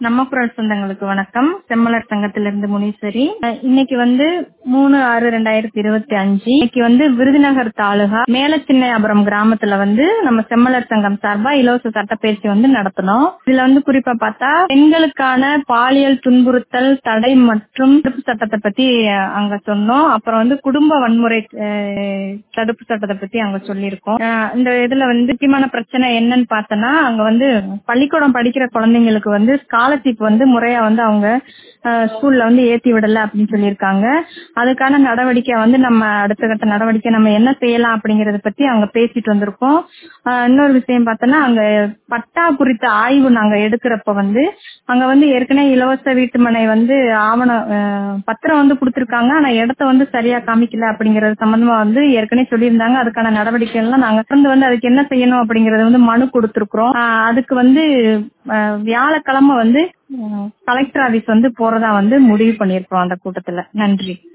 நம்ம குரல் சொந்தங்களுக்கு வணக்கம் செம்மலர் சங்கத்திலிருந்து முனீஸ்வரி அஹ் இன்னைக்கு வந்து மூணு ஆறு ரெண்டாயிரத்தி இருபத்தி அஞ்சு இன்னைக்கு வந்து விருதுநகர் தாலுகா மேலச்சின்னையாபுரம் கிராமத்துல வந்து நம்ம செம்மலர் சங்கம் சார்பா இலவச சட்டப்பயிற்சி வந்து நடத்தினோம் இதுல வந்து குறிப்பா பார்த்தா பெண்களுக்கான பாலியல் துன்புறுத்தல் தடை மற்றும் தடுப்பு சட்டத்தை பத்தி அஹ், அங்க சொன்னோம் அப்புறம் வந்து குடும்ப வன்முறை அஹ், தடுப்பு சட்டத்தை பத்தி அங்க சொல்லியிருக்கோம் அஹ், இந்த இதுல வந்து முக்கியமான பிரச்சனை என்னன்னு பார்த்தோன்னா அங்க வந்து பள்ளிக்கூடம் படிக்கிற குழந்தைங்களுக்கு வந்து ஸ்காலர்ஷிப் வந்து முறையா வந்து அவங்க அஹ், ஸ்கூல்ல வந்து ஏத்தி விடல அப்படின்னு சொல்லியிருக்காங்க அதுக்கான நடவடிக்கை வந்து நம்ம அடுத்த கட்ட நடவடிக்கை நம்ம என்ன செய்யலாம் அப்படிங்கறத பத்தி அங்க பேசிட்டு வந்திருக்கோம் அஹ், இன்னொரு விஷயம் பார்த்தோன்னா அங்க பட்டா குறித்த ஆய்வு நாங்க எடுக்கிறப்ப வந்து அங்க வந்து ஏற்கனவே இலவச வீட்டுமனை வந்து ஆவணம் அஹ், பத்திரம் வந்து கொடுத்திருக்காங்க ஆனா இடத்த வந்து சரியா காமிக்கல அப்படிங்கறது சம்பந்தமா வந்து ஏற்கனவே சொல்லியிருந்தாங்க அதுக்கான நடவடிக்கை எல்லாம் நாங்க தொடர்ந்து வந்து அதுக்கு என்ன செய்யணும் அப்படிங்கறது வந்து மனு கொடுத்திருக்கிறோம் அஹ், அதுக்கு வந்து அஹ், வியாழக்கிழமை வந்து கலெக்டர் ஆபீஸ் வந்து போறதா வந்து முடிவு பண்ணியிருக்கோம் அந்த கூட்டத்துல நன்றி